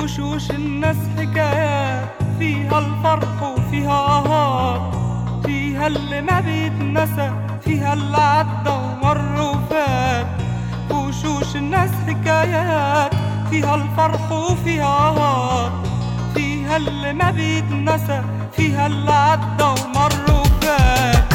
وشوش الناس حكايات فيها الفرح وفيها آهات فيها اللي ما بيتنسى فيها اللي عدى ومر وفات وشوش الناس حكايات فيها الفرح وفيها آهات فيها اللي ما بيتنسى فيها اللي عدى ومر وفات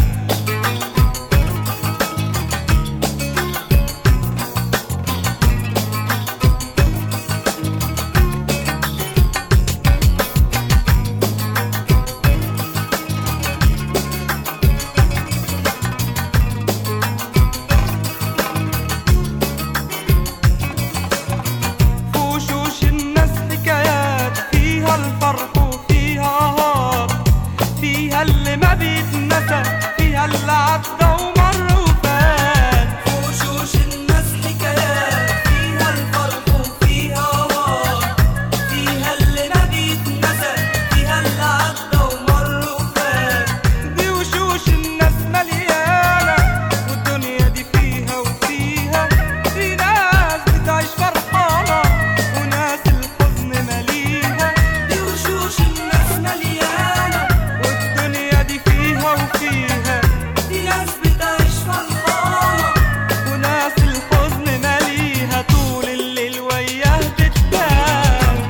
في وشوش الناس حكايات فيها الفرح وفيها هار فيها اللي ما بيتنسى فيها اللي عدى ومر وفات في وشوش الناس حكايات فيها الفرح وفيها هار فيها اللي ما بيتنسى فيها اللي عدى ومر وفات دي وشوش الناس مليانة والدنيا دي فيها وفيها في ناس بتعيش فرحانة وناس الحزن مليها دي وشوش الناس مليانة والدنيا دي فيها وفيها في ناس بتعيش فرحانة وناس الحزن مليها طول الليل وياه بتبان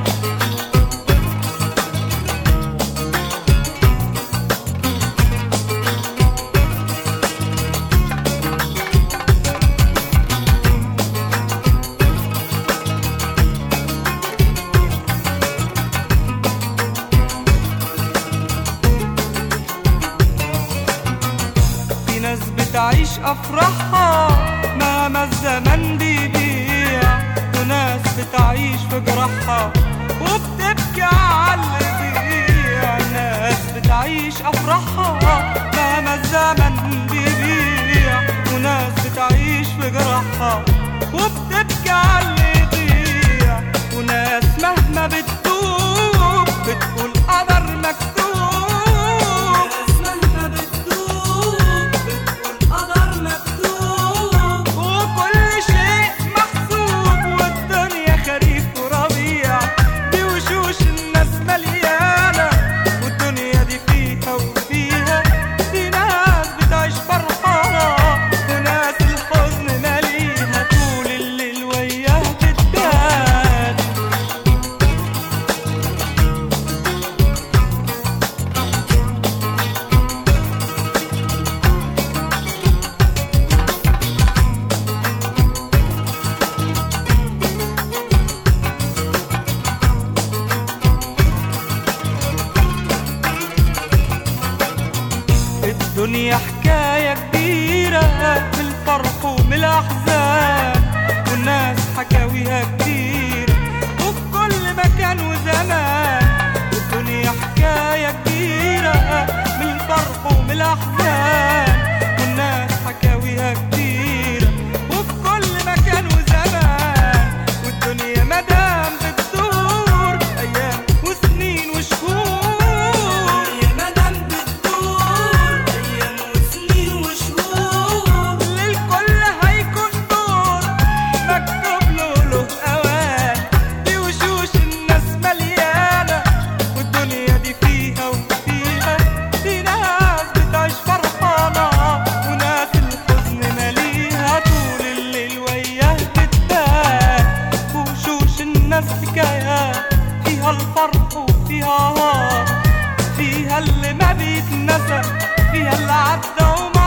في ناس بتعيش أفراحها مهما الزمن بيبيع وناس بتعيش في جراحها وبتبكي على اللي بيضيع ناس بتعيش أفراحها مهما الزمن بيبيع وناس بتعيش في جراحها وبتبكي على اللي يضيع وناس مهما بتدوب بتقول قدر مكتوب ناس مهما بتدوب بتقول قدر مكتوب وكل شيء محسوب والدنيا خريف وربيع دي وشوش الناس مليانة والدنيا دي فيها وفيها في ناس بتعيش فرحانة وناس الحزن ماليها طول الليل وياه بتبان الدنيا حكاية كبيرة من الفرح ومن الأحزان والناس حكاويها كتير وفي كل مكان وزمان الدنيا حكاية كبيرة من الفرح ومن الأحزان والناس حكاويها كتير وفي كل مكان وزمان والدنيا مدام بتدور أيام وسنين وشهور يا مدام بتدور أيام وسنين وشهور للكل هيكون دور مكتوب له له أوان دي وشوش الناس مليانة والدنيا دي فيها وفيها في ناس بتعيش فرحانة وناس الحزن ماليها طول الليل وياه بتبان وشوش الناس حكايات فيها الفرح وفيها هار فيها اللي ما بيتنسى فيها اللي عدى وما